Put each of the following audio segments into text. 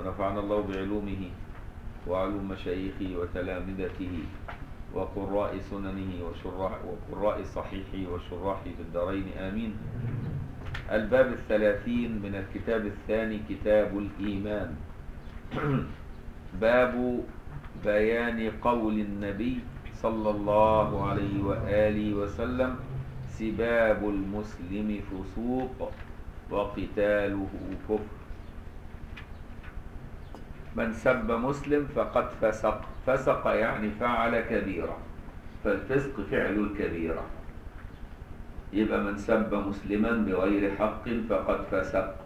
ونفعنا الله بعلومه وعلوم مشايخه وتلامذته وقراء سننه وشراح وقراء صحيحه وشراحه في الدارين آمين الباب الثلاثين من الكتاب الثاني كتاب الإيمان باب بيان قول النبي صلى الله عليه وآله وسلم سباب المسلم فسوق وقتاله كفر من سب مسلم فقد فسق فسق يعني فعل كبيرة فالفسق فعل الكبيرة يبقى من سب مسلما بغير حق فقد فسق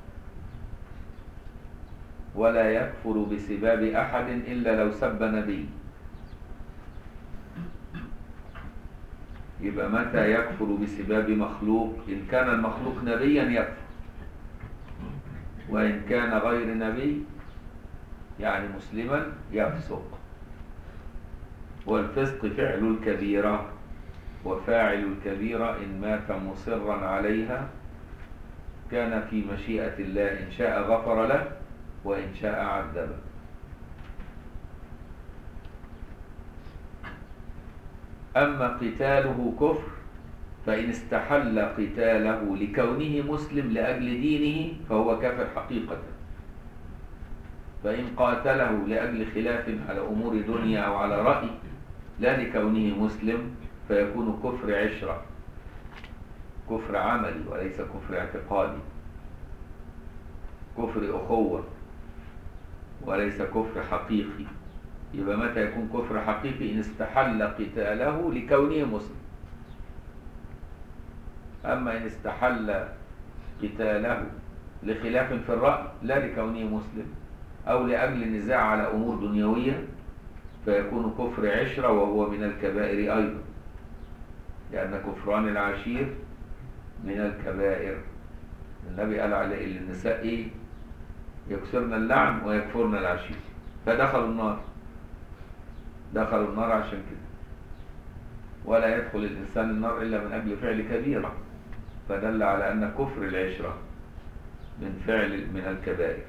ولا يكفر بسباب أحد إلا لو سب نبي يبقى متى يكفر بسباب مخلوق إن كان المخلوق نبيا يكفر وإن كان غير نبي يعني مسلما يفسق والفسق فعل الكبيرة وفاعل الكبيرة إن مات مصرا عليها كان في مشيئة الله إن شاء غفر له وإن شاء عذبه أما قتاله كفر فإن استحل قتاله لكونه مسلم لأجل دينه فهو كافر حقيقة فإن قاتله لأجل خلاف على أمور دنيا أو على رأي لا لكونه مسلم فيكون كفر عشرة كفر عملي وليس كفر اعتقادي كفر أخوة وليس كفر حقيقي يبقى متى يكون كفر حقيقي إن استحل قتاله لكونه مسلم أما إن استحل قتاله لخلاف في الرأي لا لكونه مسلم أو لأجل نزاع على أمور دنيوية فيكون كفر عشرة وهو من الكبائر أيضا لأن كفران العشير من الكبائر النبي قال على النساء إيه يكسرن اللعن ويكفرن العشير فدخلوا النار دخلوا النار عشان كده ولا يدخل الإنسان النار إلا من أجل فعل كبيرة فدل على أن كفر العشرة من فعل من الكبائر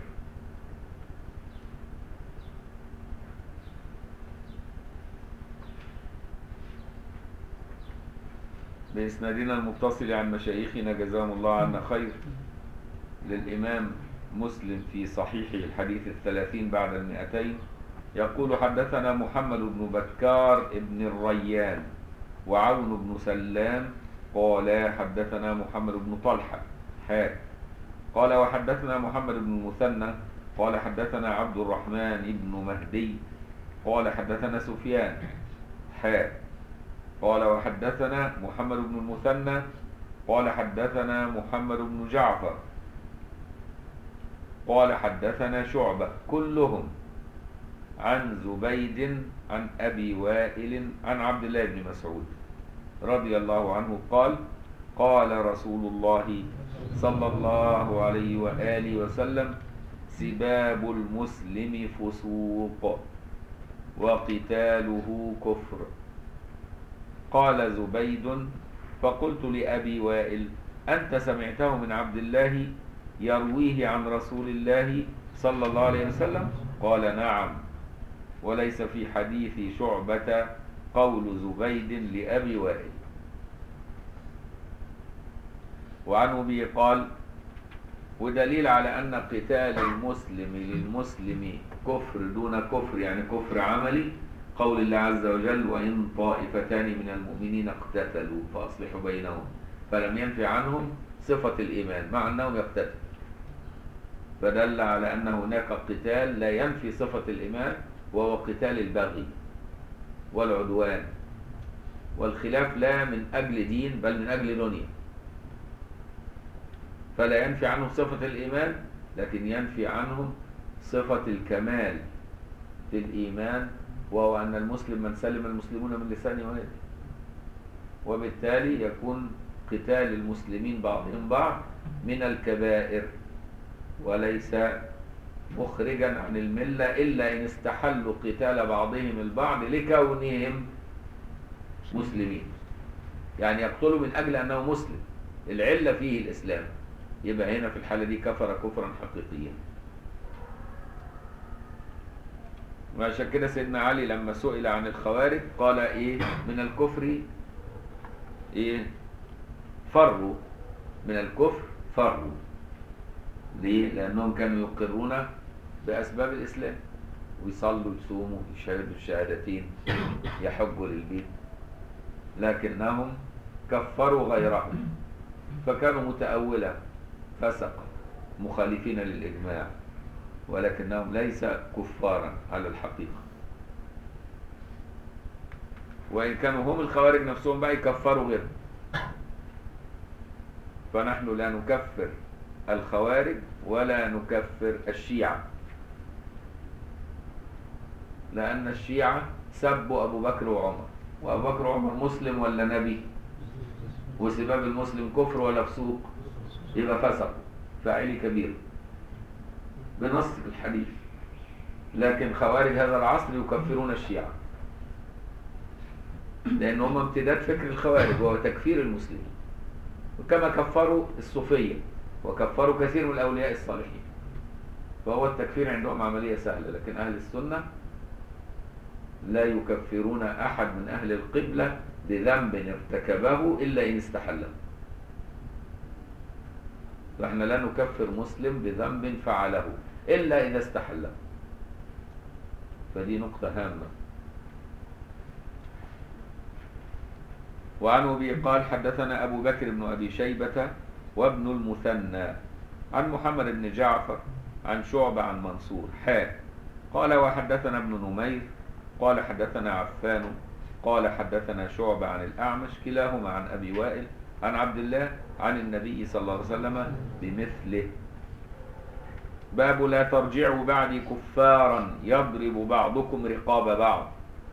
بإسنادنا المتصل عن مشايخنا جزاهم الله عنا خير للإمام مسلم في صحيحه الحديث الثلاثين بعد المئتين يقول حدثنا محمد بن بكار بن الريان وعون بن سلام قال حدثنا محمد بن طلحة حاء قال وحدثنا محمد بن المثنى قال حدثنا عبد الرحمن بن مهدي قال حدثنا سفيان حاء قال وحدثنا محمد بن المثنى قال حدثنا محمد بن جعفر قال حدثنا شعبة كلهم عن زبيد عن أبي وائل عن عبد الله بن مسعود رضي الله عنه قال قال رسول الله صلى الله عليه وآله وسلم سباب المسلم فسوق وقتاله كفر قال زبيد فقلت لأبي وائل أنت سمعته من عبد الله يرويه عن رسول الله صلى الله عليه وسلم قال نعم وليس في حديث شعبة قول زبيد لأبي وائل وعن أبي قال ودليل على أن قتال المسلم للمسلم كفر دون كفر يعني كفر عملي قول الله عز وجل وإن طائفتان من المؤمنين اقتتلوا فأصلحوا بينهم فلم ينفي عنهم صفة الإيمان مع أنهم يقتتلوا فدل على أن هناك قتال لا ينفي صفة الإيمان وهو قتال البغي والعدوان والخلاف لا من أجل دين بل من أجل دنيا فلا ينفي عنهم صفة الإيمان لكن ينفي عنهم صفة الكمال في الإيمان وهو أن المسلم من سلم المسلمون من لسانه ويده وبالتالي يكون قتال المسلمين بعضهم بعض من الكبائر وليس مخرجا عن الملة إلا إن استحلوا قتال بعضهم البعض لكونهم مسلمين يعني يقتلوا من أجل أنه مسلم العلة فيه الإسلام يبقى هنا في الحالة دي كفر كفرا حقيقيا وعشان كده سيدنا علي لما سئل عن الخوارج قال ايه من الكفر ايه فروا من الكفر فروا ليه لانهم كانوا يقرون باسباب الاسلام ويصلوا يصوموا يشهدوا الشهادتين يحجوا للبيت لكنهم كفروا غيرهم فكانوا متأولة فسقة مخالفين للإجماع ولكنهم ليس كفارا على الحقيقة وإن كانوا هم الخوارج نفسهم بقى يكفروا غيرهم فنحن لا نكفر الخوارج ولا نكفر الشيعة لأن الشيعة سبوا أبو بكر وعمر وأبو بكر وعمر مسلم ولا نبي وسباب المسلم كفر ولا فسوق يبقى فسق فاعل كبير بنص الحديث لكن خوارج هذا العصر يكفرون الشيعة لأن هم امتداد فكر الخوارج وهو تكفير المسلمين وكما كفروا الصوفية وكفروا كثير من الأولياء الصالحين فهو التكفير عندهم عملية سهلة لكن أهل السنة لا يكفرون أحد من أهل القبلة بذنب ارتكبه إلا إن استحله فإحنا لا نكفر مسلم بذنب فعله إلا إذا استحله فدي نقطة هامة وعن أبي قال حدثنا أبو بكر بن أبي شيبة وابن المثنى عن محمد بن جعفر عن شعبة عن منصور حاء قال وحدثنا ابن نمير قال حدثنا عفان قال حدثنا شعبة عن الأعمش كلاهما عن أبي وائل عن عبد الله عن النبي صلى الله عليه وسلم بمثله باب لا ترجعوا بعدي كفارا يضرب بعضكم رقاب بعض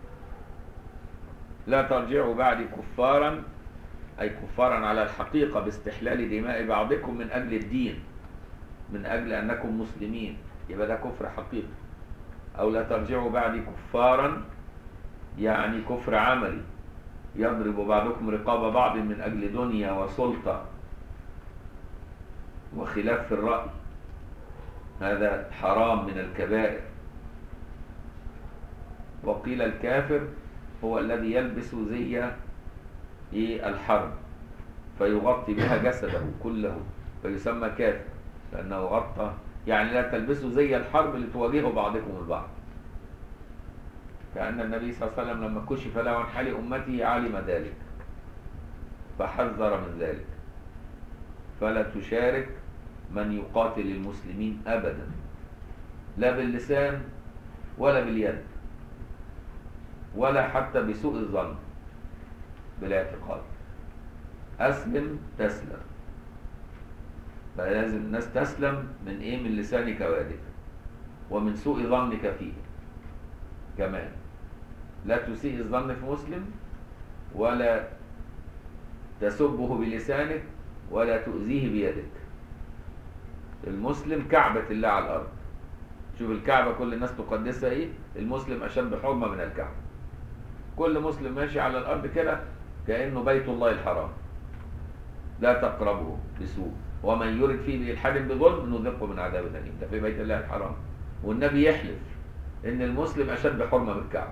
لا ترجعوا بعدي كفارا أي كفارا على الحقيقة باستحلال دماء بعضكم من أجل الدين من أجل أنكم مسلمين يبقى ده كفر حقيقي أو لا ترجعوا بعدي كفارا يعني كفر عملي يضرب بعضكم رقاب بعض من أجل دنيا وسلطة وخلاف في الرأي هذا حرام من الكبائر وقيل الكافر هو الذي يلبس زي إيه الحرب فيغطي بها جسده كله فيسمى كافر لأنه غطى يعني لا تلبسوا زي الحرب لتواجهوا بعضكم البعض كأن النبي صلى الله عليه وسلم لما كشف له عن حال أمته علم ذلك فحذر من ذلك فلا تشارك من يقاتل المسلمين أبدا لا باللسان ولا باليد ولا حتى بسوء الظن بالاعتقاد أسلم تسلم فلازم الناس تسلم من إيه من لسانك ويدك ومن سوء ظنك فيه كمان لا تسيء الظن في مسلم ولا تسبه بلسانك ولا تؤذيه بيدك المسلم كعبة الله على الأرض شوف الكعبة كل الناس تقدسها إيه المسلم أشد حرمة من الكعبة كل مسلم ماشي على الأرض كده كأنه بيت الله الحرام لا تقربه بسوء ومن يرد فيه بإلحاد بظلم نذقه من عذاب أليم ده في بيت الله الحرام والنبي يحلف إن المسلم أشد حرمة من الكعبة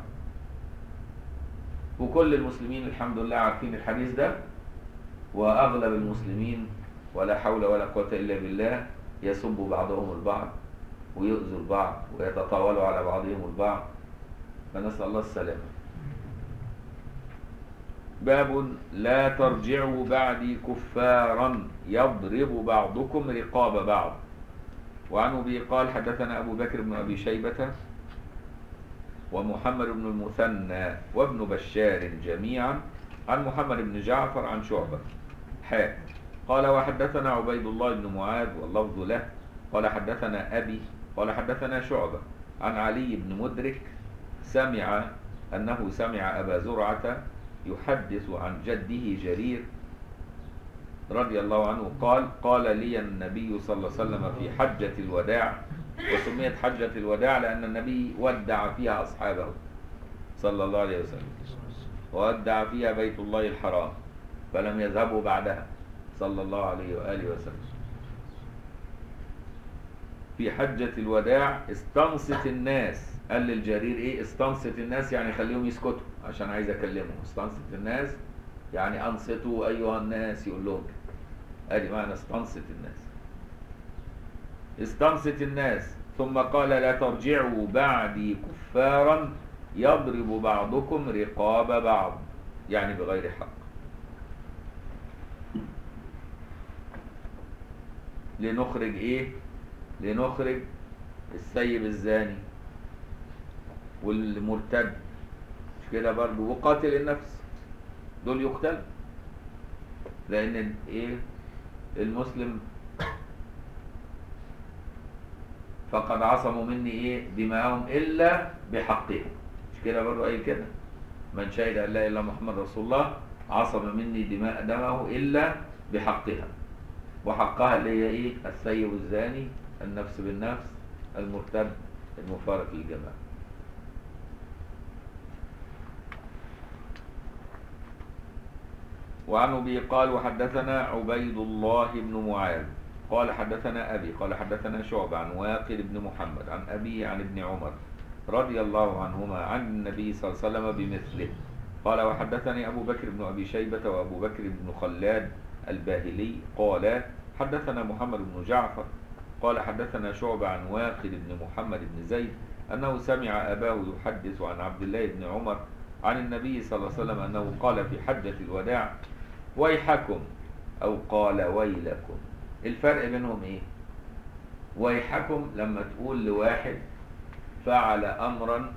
وكل المسلمين الحمد لله عارفين الحديث ده وأغلب المسلمين ولا حول ولا قوة إلا بالله يسب بعضهم البعض ويؤذوا البعض ويتطاولوا على بعضهم البعض فنسأل الله السلامة باب لا ترجعوا بعدي كفارا يضرب بعضكم رقاب بعض وعن أبي قال حدثنا أبو بكر بن أبي شيبة ومحمد بن المثنى وابن بشار جميعا عن محمد بن جعفر عن شعبة حاء قال وحدثنا عبيد الله بن معاذ واللفظ له قال حدثنا أبي قال حدثنا شعبة عن علي بن مدرك سمع أنه سمع أبا زرعة يحدث عن جده جرير رضي الله عنه قال قال لي النبي صلى الله عليه وسلم في حجة الوداع وسميت حجة الوداع لأن النبي ودع فيها أصحابه صلى الله عليه وسلم وودع فيها بيت الله الحرام فلم يذهبوا بعدها صلى الله عليه وآله وسلم في حجة الوداع استنصت الناس قال للجرير ايه استنصت الناس يعني خليهم يسكتوا عشان عايز اكلمهم استنصت الناس يعني انصتوا ايها الناس يقول لهم كده. ادي معنى استنصت الناس استنصت الناس ثم قال لا ترجعوا بعدي كفارا يضرب بعضكم رقاب بعض يعني بغير حق لنخرج ايه لنخرج السيب الزاني والمرتد مش كده برضه وقاتل النفس دول يقتل لان ايه المسلم فقد عصموا مني ايه دماءهم الا بحقهم مش كده برضه قايل كده من شهد ان لا اله الا محمد رسول الله عصم مني دماء دمه الا بحقها وحقها اللي هي ايه السيب الزاني النفس بالنفس المرتد المفارق للجماعه وعن ابي قال وحدثنا عبيد الله بن معاذ قال حدثنا ابي قال حدثنا شعبة عن واقد بن محمد عن ابي عن ابن عمر رضي الله عنهما عن النبي صلى الله عليه وسلم بمثله قال وحدثني ابو بكر بن ابي شيبة وابو بكر بن خلاد الباهلي قال حدثنا محمد بن جعفر قال حدثنا شعبة عن واقد بن محمد بن زيد أنه سمع أباه يحدث عن عبد الله بن عمر عن النبي صلى الله عليه وسلم أنه قال في حجة الوداع ويحكم أو قال ويلكم الفرق بينهم إيه ويحكم لما تقول لواحد فعل أمرا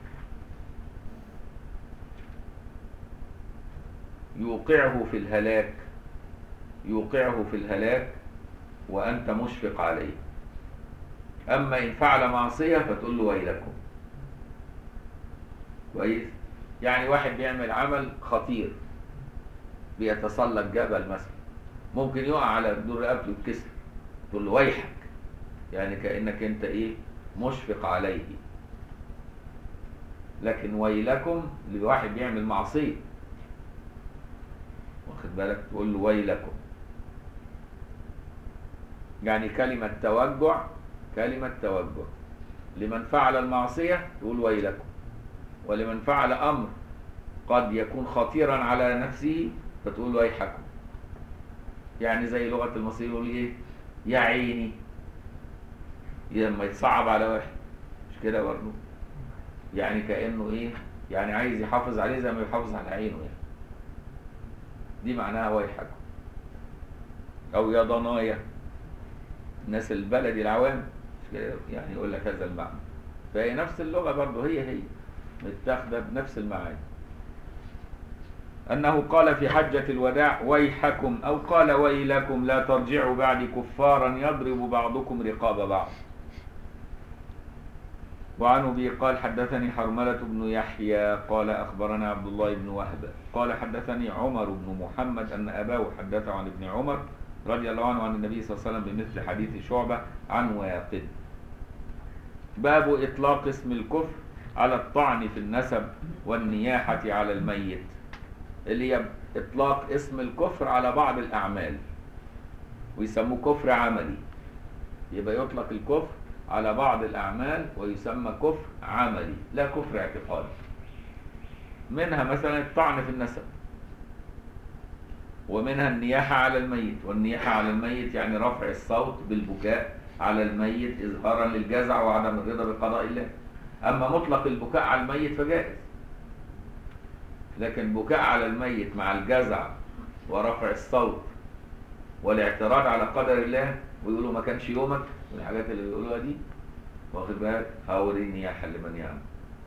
يوقعه في الهلاك يوقعه في الهلاك وأنت مشفق عليه أما إن فعل معصية فتقول له ويلكم كويس يعني واحد بيعمل عمل خطير بيتسلق جبل مثلا ممكن يقع على دور رقبته يتكسر تقول له ويحك يعني كأنك أنت إيه مشفق عليه لكن ويلكم لواحد بيعمل معصية واخد بالك تقول له ويلكم يعني كلمة توجع كلمة توجع لمن فعل المعصية تقول ويلكم ولمن فعل أمر قد يكون خطيرا على نفسه فتقول ويحكم يعني زي لغة المصريين يقول ايه يا عيني لما يتصعب على واحد مش كده برضه يعني كأنه ايه يعني عايز يحافظ عليه زي ما يحافظ على عينه يعني دي معناها ويحكم او يا ضنايا الناس البلدي العوام يعني يقول لك هذا المعنى فهي نفس اللغة برضه هي هي متاخدة بنفس المعاني أنه قال في حجة الوداع ويحكم أو قال ويلكم لا ترجعوا بعد كفارا يضرب بعضكم رقاب بعض وعن أبي قال حدثني حرملة بن يحيى قال أخبرنا عبد الله بن وهب قال حدثني عمر بن محمد أن أباه حدثه عن ابن عمر رضي الله عنه عن النبي صلى الله عليه وسلم بمثل حديث شعبة عن واقد باب إطلاق اسم الكفر على الطعن في النسب والنياحة على الميت اللي هي إطلاق اسم الكفر على بعض الأعمال ويسموه كفر عملي يبقى يطلق الكفر على بعض الأعمال ويسمى كفر عملي لا كفر اعتقادي منها مثلا الطعن في النسب ومنها النياحة على الميت والنياحة على الميت يعني رفع الصوت بالبكاء على الميت إظهارا للجزع وعدم الرضا بقضاء الله أما مطلق البكاء على الميت فجائز لكن بكاء على الميت مع الجزع ورفع الصوت والاعتراض على قدر الله ويقولوا ما كانش يومك والحاجات اللي بيقولوها دي واخد بالك هوريني يا حل من يعمل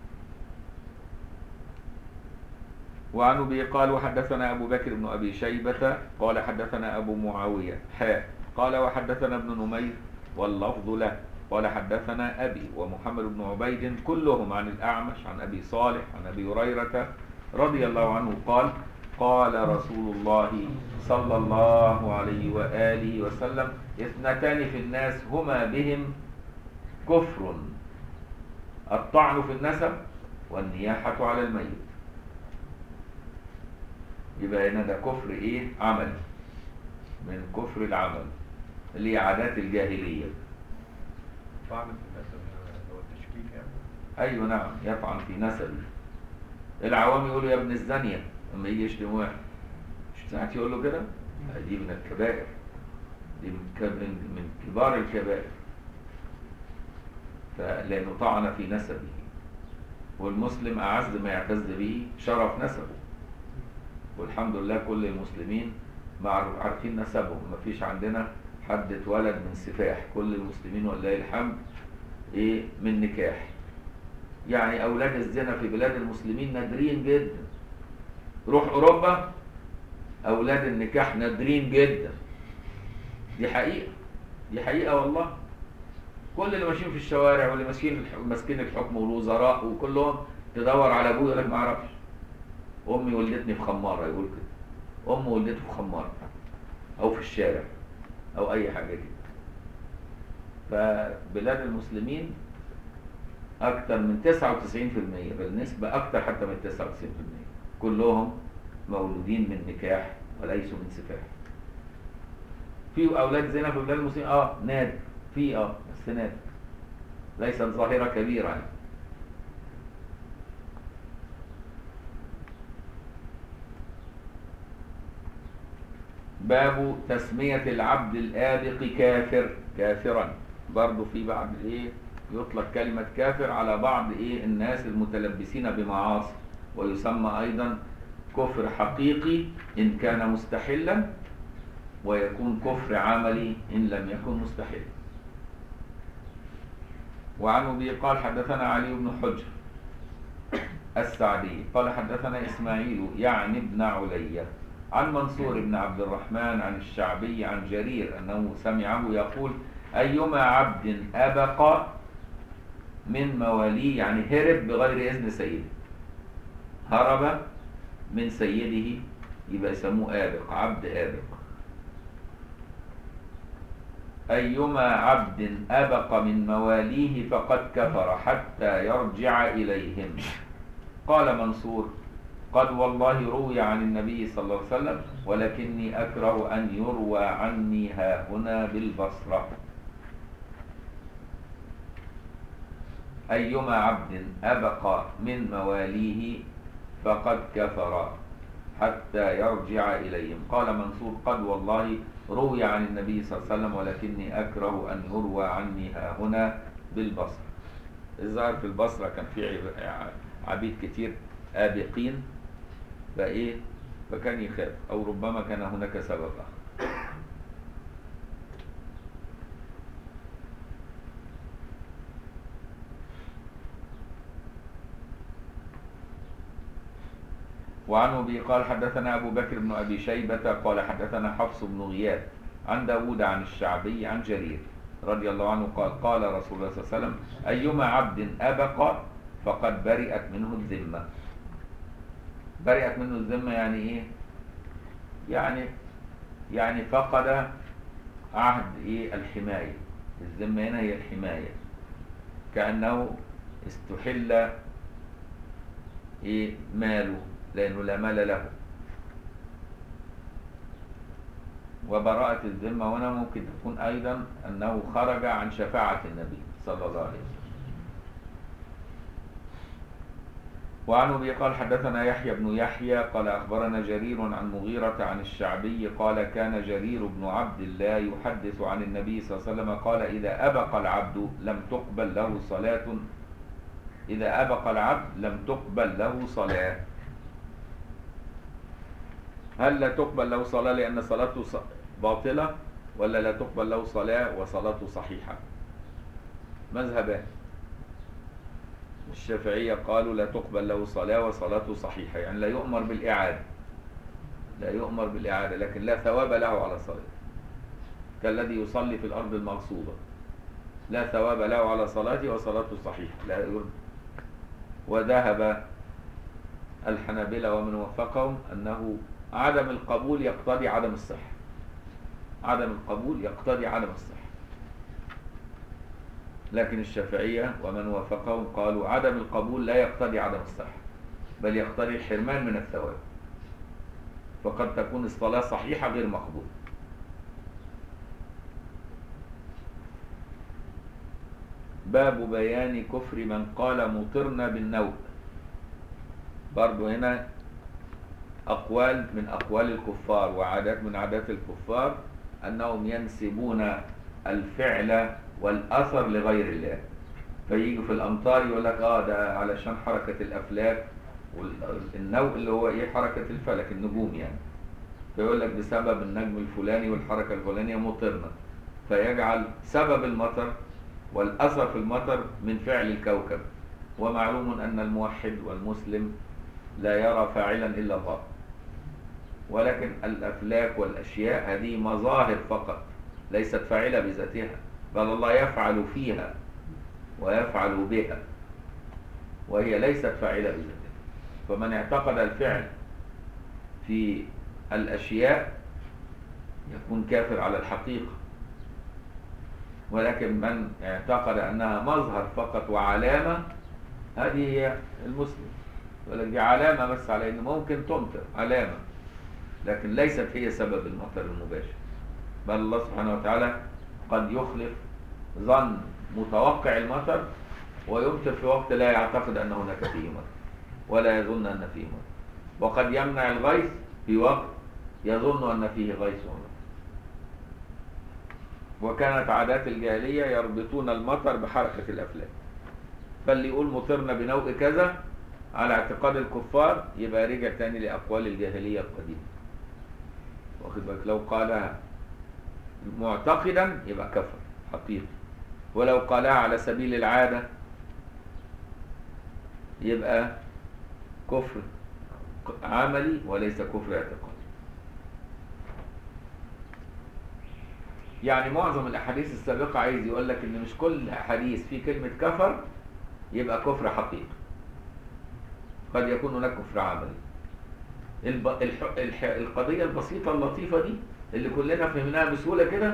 وعن ابي قال وحدثنا ابو بكر بن ابي شيبه قال حدثنا ابو معاويه حاء قال وحدثنا ابن نمير واللفظ له قال حدثنا ابي ومحمد بن عبيد كلهم عن الاعمش عن ابي صالح عن ابي هريره رضي الله عنه قال قال رسول الله صلى الله عليه واله وسلم اثنتان في الناس هما بهم كفر الطعن في النسب والنياحه على الميت يبقى هنا ده كفر ايه عمل من كفر العمل اللي هي عادات الجاهليه الطعن في النسب هنا اللي هو التشكيك يعني ايوه نعم يطعن في نسبه العوام يقولوا يا ابن الزانيه لما يجي يشتم واحد مش ساعات يقول له كده دي من الكبائر دي من كب- من من كبار الكبائر فلانه طعن في نسبه والمسلم اعز ما يعتز به شرف نسبه والحمد لله كل المسلمين معروف عارفين نسبهم ما فيش عندنا حد اتولد من سفاح كل المسلمين ولله الحمد ايه من نكاح يعني اولاد الزنا في بلاد المسلمين نادرين جدا روح اوروبا اولاد النكاح نادرين جدا دي حقيقه دي حقيقه والله كل اللي ماشيين في الشوارع واللي ماسكين الح- ماسكين الحكم والوزراء وكلهم تدور على ابوه يقول لك ما اعرفش امي ولدتني في خماره يقول كده امه ولدته في خماره او في الشارع او اي حاجه كده فبلاد المسلمين اكتر من 99% بالنسبه اكتر حتى من 99% كلهم مولودين من نكاح وليسوا من سفاح في اولاد زنا في بلاد المسلمين اه نادر في اه بس نادر ليست ظاهره كبيره يعني باب تسمية العبد الآبق كافر كافرا برضو في بعض ايه يطلق كلمة كافر على بعض ايه الناس المتلبسين بمعاصي ويسمى ايضا كفر حقيقي ان كان مستحلا ويكون كفر عملي ان لم يكن مستحلا وعن ابي قال حدثنا علي بن حجر السعدي قال حدثنا اسماعيل يعني ابن علية عن منصور بن عبد الرحمن عن الشعبي عن جرير انه سمعه يقول ايما عبد ابق من مواليه يعني هرب بغير اذن سيده هرب من سيده يبقى يسموه آبق عبد آبق أيما عبد أبق من مواليه فقد كفر حتى يرجع إليهم قال منصور قد والله روي عن النبي صلى الله عليه وسلم ولكني أكره أن يروى عني ها هنا بالبصرة أيما عبد أبق من مواليه فقد كفر حتى يرجع إليهم قال منصور قد والله روي عن النبي صلى الله عليه وسلم ولكني أكره أن يروى عني ها هنا بالبصرة الظاهر في البصرة كان في عب- عبيد كتير آبقين فإيه فكان يخاف أو ربما كان هناك سبب آخر وعن أبي قال حدثنا أبو بكر بن أبي شيبة قال حدثنا حفص بن غياث عن داود عن الشعبي عن جرير رضي الله عنه قال قال رسول الله صلى الله عليه وسلم أيما عبد أبق فقد برئت منه الذمة برئت منه الذمة يعني إيه؟ يعني يعني فقد عهد إيه الحماية الذمة هنا هي الحماية كأنه استحل إيه ماله لأنه لا مال له وبراءة الذمة هنا ممكن تكون أيضا أنه خرج عن شفاعة النبي صلى الله عليه وسلم وعن أبي قال حدثنا يحيى بن يحيى قال أخبرنا جرير عن مغيرة عن الشعبي قال كان جرير بن عبد الله يحدث عن النبي صلى الله عليه وسلم قال إذا أبق العبد لم تقبل له صلاة إذا أبق العبد لم تقبل له صلاة هل لا تقبل له صلاة لأن صلاته ص- باطلة ولا لا تقبل له صلاة وصلاته صحيحة مذهبان الشافعية قالوا لا تقبل له صلاة وصلاته صحيحة يعني لا يؤمر بالإعادة لا يؤمر بالإعادة لكن لا ثواب له على صلاته كالذي يصلي في الأرض المغصوبة لا ثواب له على صلاته وصلاته صحيحة لا يرد وذهب الحنابلة ومن وفقهم أنه عدم القبول يقتضي عدم الصحة عدم القبول يقتضي عدم الصحة لكن الشافعية ومن وافقهم قالوا عدم القبول لا يقتضي عدم الصحة بل يقتضي الحرمان من الثواب فقد تكون الصلاة صحيحة غير مقبولة باب بيان كفر من قال مطرنا بالنوء برضو هنا أقوال من أقوال الكفار وعادات من عادات الكفار أنهم ينسبون الفعل والأثر لغير الله فيجي في الأمطار يقول لك آه ده علشان حركة الأفلاك والنوء اللي هو إيه حركة الفلك النجوم يعني فيقول لك بسبب النجم الفلاني والحركة الفلانية مطرنا فيجعل سبب المطر والأثر في المطر من فعل الكوكب ومعلوم أن الموحد والمسلم لا يرى فاعلا إلا الله ولكن الأفلاك والأشياء هذه مظاهر فقط ليست فاعلة بذاتها بل الله يفعل فيها ويفعل بها وهي ليست فاعلة بذاتها فمن اعتقد الفعل في الأشياء يكون كافر على الحقيقة ولكن من اعتقد أنها مظهر فقط وعلامة هذه هي المسلم يقول لك دي علامة بس على أن ممكن تمطر علامة لكن ليست هي سبب المطر المباشر بل الله سبحانه وتعالى قد يخلف ظن متوقع المطر ويمطر في وقت لا يعتقد أن هناك فيه مطر ولا يظن أن فيه مطر وقد يمنع الغيث في وقت يظن أن فيه غيث ومطر وكانت عادات الجاهلية يربطون المطر بحركة الأفلاك فاللي يقول مطرنا بنوء كذا على اعتقاد الكفار يبقى رجع تاني لأقوال الجاهلية القديمة واخد بالك لو قالها معتقدا يبقى كفر حقيقي ولو قالها على سبيل العادة يبقى كفر عملي وليس كفر اعتقادي يعني معظم الاحاديث السابقة عايز يقول لك ان مش كل حديث فيه كلمة كفر يبقى كفر حقيقي قد يكون هناك كفر عملي الب... الح... الح... القضية البسيطة اللطيفة دي اللي كلنا فهمناها بسهولة كده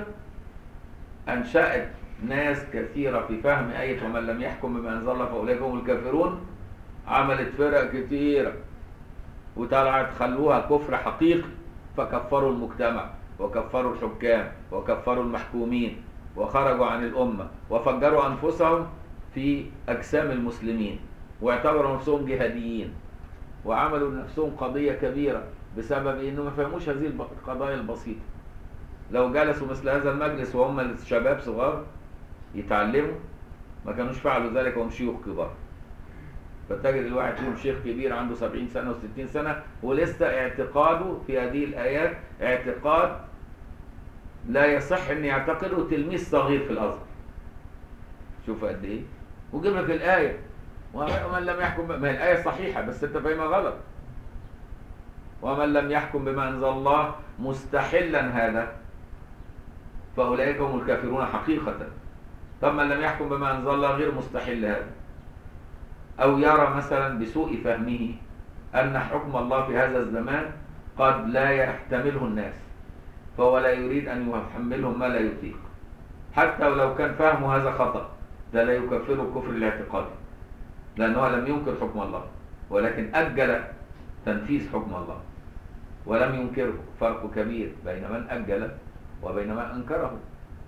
أنشأت ناس كثيرة في فهم آية ومن لم يحكم بما أنزل الله فأولئك هم الكافرون عملت فرق كثيرة وطلعت خلوها كفر حقيقي فكفروا المجتمع وكفروا الحكام وكفروا المحكومين وخرجوا عن الأمة وفجروا أنفسهم في أجسام المسلمين واعتبروا نفسهم جهاديين وعملوا لنفسهم قضية كبيرة بسبب انه ما فهموش هذه القضايا البسيطة لو جلسوا مثل هذا المجلس وهم الشباب صغار يتعلموا ما كانوش فعلوا ذلك وهم شيوخ كبار فتجد الواحد فيهم شيخ كبير عنده 70 سنة و60 سنة ولسه اعتقاده في هذه الآيات اعتقاد لا يصح ان يعتقده تلميذ صغير في الأزهر شوف قد ايه وجيب لك الآية ومن لم يحكم ما هي الآية صحيحة بس أنت فاهمها غلط ومن لم يحكم بما أنزل الله مستحلا هذا فأولئك هم الكافرون حقيقة طب من لم يحكم بما أنزل الله غير مستحل هذا أو يرى مثلا بسوء فهمه أن حكم الله في هذا الزمان قد لا يحتمله الناس فهو لا يريد أن يحملهم ما لا يطيق حتى ولو كان فهمه هذا خطأ ده لا يكفره كفر الاعتقادي لأنه لم ينكر حكم الله ولكن أجل تنفيذ حكم الله ولم ينكره فرق كبير بين من أجل وبين من أنكره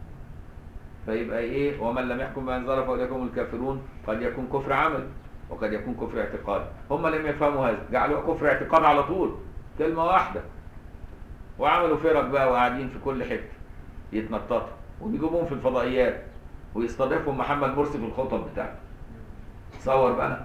فيبقى إيه ومن لم يحكم بما أنزل فأولئك هم الكافرون قد يكون كفر عمل وقد يكون كفر اعتقاد هم لم يفهموا هذا جعلوا كفر اعتقاد على طول كلمة واحدة وعملوا فرق بقى وقاعدين في كل حتة يتنططوا وبيجيبوهم في الفضائيات ويستضيفهم محمد مرسي في الخطب بتاعته تصور بقى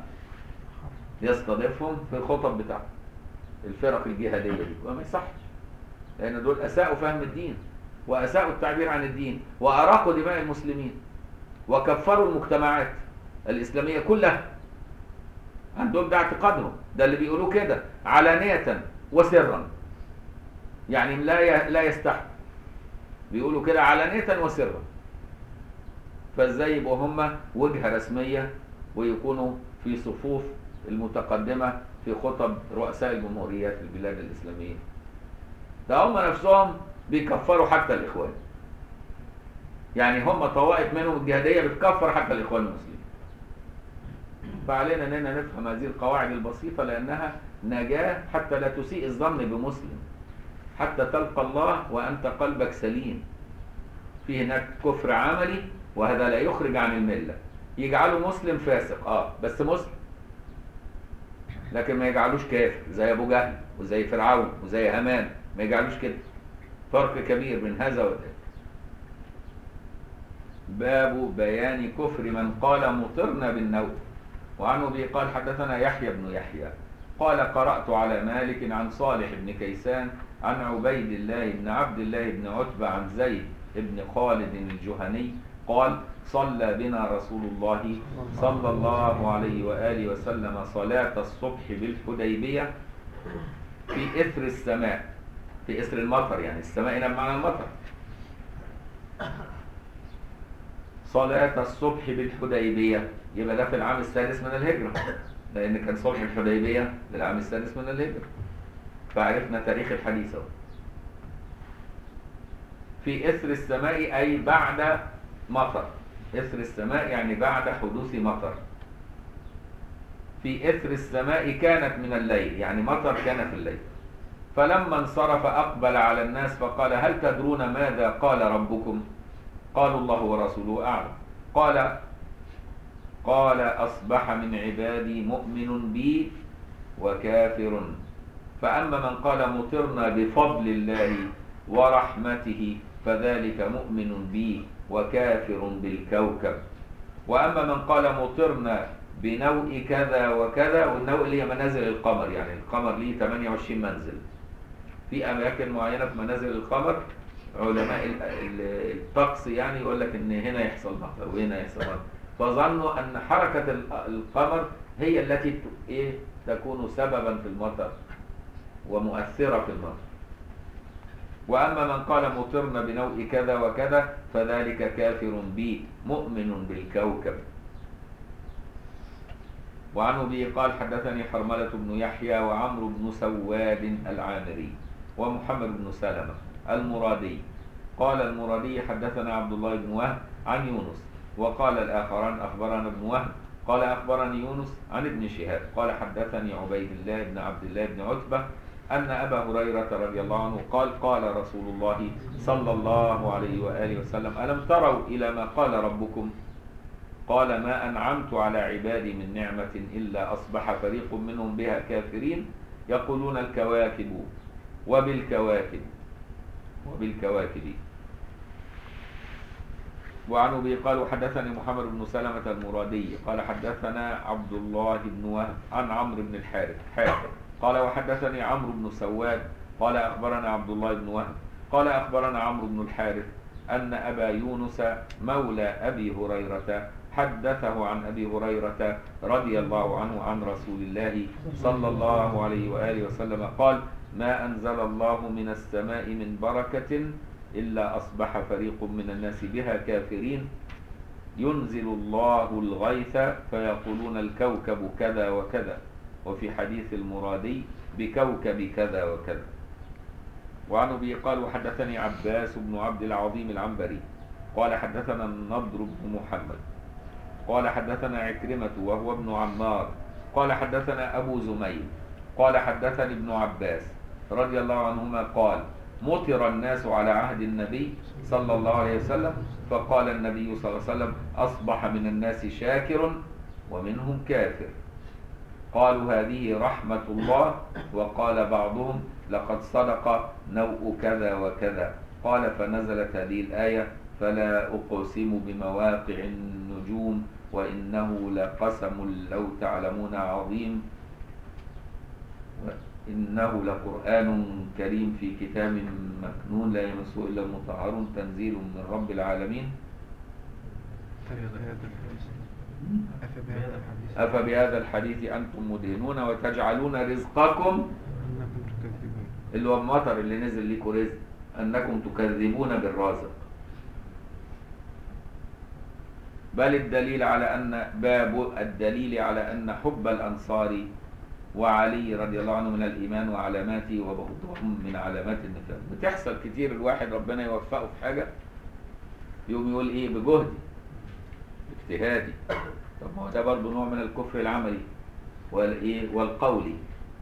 يستضيفهم في الخطب بتاعته الفرق الجهادية دي وما يصحش لأن دول أساءوا فهم الدين وأساءوا التعبير عن الدين وأراقوا دماء المسلمين وكفروا المجتمعات الإسلامية كلها عندهم ده اعتقادهم ده اللي بيقولوه كده علانية وسرا يعني لا لا يستحق بيقولوا كده علانية وسرا فازاي يبقوا هم وجهة رسمية ويكونوا في صفوف المتقدمة في خطب رؤساء الجمهوريات في البلاد الإسلامية ده هم نفسهم بيكفروا حتى الإخوان يعني هم طوائف منهم الجهادية بتكفر حتى الإخوان المسلمين فعلينا أننا نفهم هذه القواعد البسيطة لأنها نجاة حتى لا تسيء الظن بمسلم حتى تلقى الله وأنت قلبك سليم في هناك كفر عملي وهذا لا يخرج عن الملة يجعله مسلم فاسق اه بس مسلم لكن ما يجعلوش كافر زي ابو جهل وزي فرعون وزي هامان ما يجعلوش كده فرق كبير بين هذا وذاك باب بيان كفر من قال مطرنا بالنوم وعن ابي قال حدثنا يحيى بن يحيى قال قرات على مالك عن صالح بن كيسان عن عبيد الله بن عبد الله بن عتبه عن زيد بن خالد الجهني قال صلى بنا رسول الله صلى الله عليه واله وسلم صلاه الصبح بالحديبيه في اثر السماء في اثر المطر يعني السماء هنا بمعنى المطر صلاة الصبح بالحديبية يبقى ده في العام السادس من الهجرة لأن كان صلح الحديبية للعام السادس من الهجرة فعرفنا تاريخ الحديث اهو في إثر السماء أي بعد مطر إثر السماء يعني بعد حدوث مطر في إثر السماء كانت من الليل يعني مطر كان في الليل فلما انصرف أقبل على الناس فقال هل تدرون ماذا قال ربكم قالوا الله ورسوله أعلم قال قال أصبح من عبادي مؤمن بي وكافر فأما من قال مطرنا بفضل الله ورحمته فذلك مؤمن بي وكافر بالكوكب وأما من قال مطرنا بنوء كذا وكذا والنوء اللي هي منازل القمر يعني القمر ليه 28 منزل في أماكن معينة في منازل القمر علماء ال- ال- الطقس يعني يقول لك ان هنا يحصل مطر وهنا يحصل مطر فظنوا ان حركة ال- القمر هي التي ت- ايه تكون سببا في المطر ومؤثرة في المطر وأما من قال مطرنا بنوء كذا وكذا فذلك كافر بي مؤمن بالكوكب وعن أبي قال حدثني حرملة بن يحيى وعمرو بن سواد العامري ومحمد بن سلمة المرادي قال المرادي حدثنا عبد الله بن وهب عن يونس وقال الآخران أخبرنا ابن وهب قال أخبرني يونس عن ابن شهاب قال حدثني عبيد الله بن عبد الله بن عتبة أن أبا هريرة رضي الله عنه قال قال رسول الله صلى الله عليه وآله وسلم ألم تروا إلى ما قال ربكم قال ما أنعمت على عبادي من نعمة إلا أصبح فريق منهم بها كافرين يقولون الكواكب وبالكواكب وبالكواكب وعن ابي قال حدثني محمد بن سلمة المرادي قال حدثنا عبد الله بن وهب عن عمرو بن الحارث حارث قال وحدثني عمرو بن سواد قال اخبرنا عبد الله بن وهب قال اخبرنا عمرو بن الحارث ان ابا يونس مولى ابي هريره حدثه عن ابي هريره رضي الله عنه عن رسول الله صلى الله عليه واله وسلم قال ما انزل الله من السماء من بركه إلا أصبح فريق من الناس بها كافرين ينزل الله الغيث فيقولون الكوكب كذا وكذا وفي حديث المرادي بكوكب كذا وكذا وعن أبي قال وحدثني عباس بن عبد العظيم العنبري قال حدثنا النضر بن محمد قال حدثنا عكرمة وهو ابن عمار قال حدثنا أبو زميل قال حدثني ابن عباس رضي الله عنهما قال مطر الناس على عهد النبي صلى الله عليه وسلم فقال النبي صلى الله عليه وسلم أصبح من الناس شاكر ومنهم كافر قالوا هذه رحمة الله وقال بعضهم لقد صدق نوء كذا وكذا قال فنزلت هذه الآية فلا أقسم بمواقع النجوم وإنه لقسم لو تعلمون عظيم إنه لقرآن كريم في كتاب مكنون لا يمسه إلا المطهرون تنزيل من رب العالمين أفبهذا الحديث أفبهذا الحديث أنتم مدهنون وتجعلون رزقكم أنكم تكذبون اللي هو المطر اللي نزل لكم رزق أنكم تكذبون بالرازق بل الدليل على أن باب الدليل على أن حب الأنصار وعلي رضي الله عنه من الإيمان وعلاماته وبغضهم من علامات النفاق بتحصل كتير الواحد ربنا يوفقه في حاجة يقوم يقول إيه بجهدي باجتهادي طب ما هو ده برضه نوع من الكفر العملي والإيه والقولي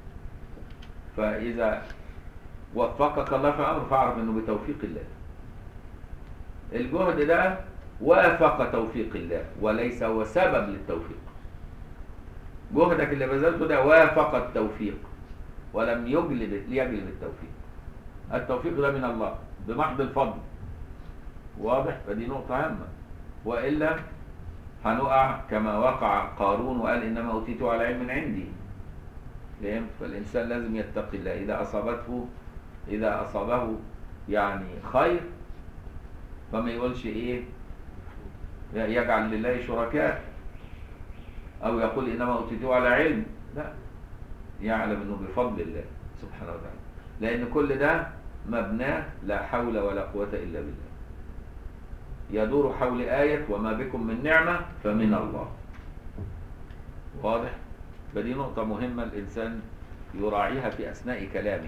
فإذا وفقك الله في أمر فاعرف إنه بتوفيق الله الجهد ده وافق توفيق الله وليس هو سبب للتوفيق جهدك اللي بذلته ده وافق التوفيق ولم يجلب يجلب التوفيق التوفيق ده من الله بمحض الفضل واضح فدي نقطة هامة وإلا هنقع كما وقع قارون وقال إنما أوتيته على علم عندي فهمت فالإنسان لازم يتقي الله إذا أصابته إذا أصابه يعني خير فما يقولش إيه يجعل لله شركاء أو يقول إنما أوتيته على علم لا يعلم أنه بفضل الله سبحانه وتعالى لأن كل ده مبناه لا حول ولا قوة إلا بالله يدور حول آية وما بكم من نعمة فمن الله واضح فدي نقطة مهمة الإنسان يراعيها في أثناء كلامه